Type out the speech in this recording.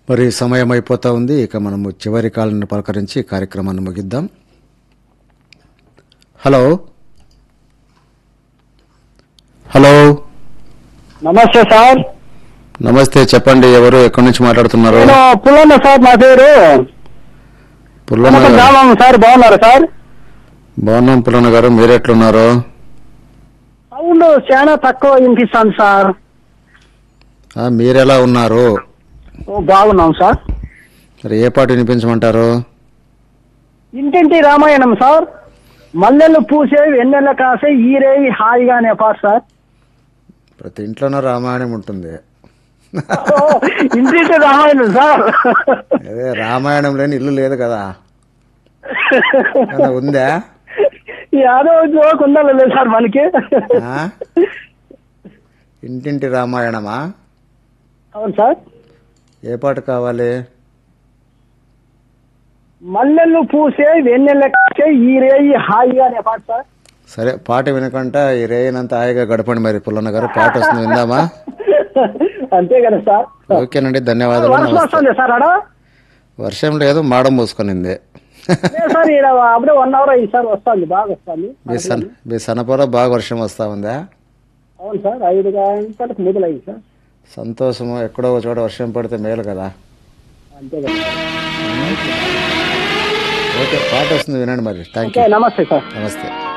మరి సమయం అయిపోతా ఉంది ఇక మనము చివరి కాలను పలకరించి కార్యక్రమాన్ని ముగిద్దాం హలో హలో నమస్తే సార్ నమస్తే చెప్పండి ఎవరు ఎక్కడి నుంచి మాట్లాడుతున్నారు నేను పుల్లన్న సార్ నా పేరు పుల్లన్న పుల్లన్న గారు గ్రామం సార్ బాగున్నారు సార్ బాగున్నాం పుల్లన్న గారు మీరు ఎట్లున్నారు సౌండ్ చాలా తక్కువ వినిపిస్తాను సార్ ఆ, మీరెలా ఉన్నారు ఓ బాగున్నాం సార్ మరి ఏ పాట వినిపించమంటారు ఇంటింటి రామాయణం సార్ మల్లెలు పూసే వెన్నెల కాసే ఈరేయి హాయిగా అనే పాట సార్ ప్రతి ఇంట్లోనూ రామాయణం ఉంటుంది ఓ, ఇంటింటి రామాయణం సార్ అదే రామాయణం లేని ఇల్లు లేదు కదా ఏమన్నా ఉందా యాదో జోక్ ఉండాలి లేదు సార్ మనకి ఆ? ఇంటింటి రామాయణమా అవును సార్ ఏ పాట కావాలి మల్లెలు పూసే వెన్నెల కాసే ఈరేయి హాయిగా అనే పాట సార్ సరే పాట వినకుండా ఈ రేయనంత హాయిగా గడపండి మరి పుల్లన్న గారు పాట వస్తుంది విందామా అంతే కదా సార్ ఓకేనండి ధన్యవాదాలు వర్షం నమస్తే వస్తుంది సార్ ఆడ వర్షం లేదు మాడం మూసుకొనింది లేదు సార్ ఈడ అప్పుడే వన్ అవర్ అయ్యింది సార్ వస్తుంది బాగా వస్తుంది మీ సన్ మీ సనపలో బాగా వర్షం వస్తా ఉందా అవును సార్ ఐదు గంటలకు మొదలైంది సార్ సంతోషము ఎక్కడో ఒక చోట వర్షం పడితే మేలు కదా అంతే కదా ఓకే పాట వస్తుంది వినండి మరి థ్యాంక్ ఓకే యూ నమస్తే సార్ నమస్తే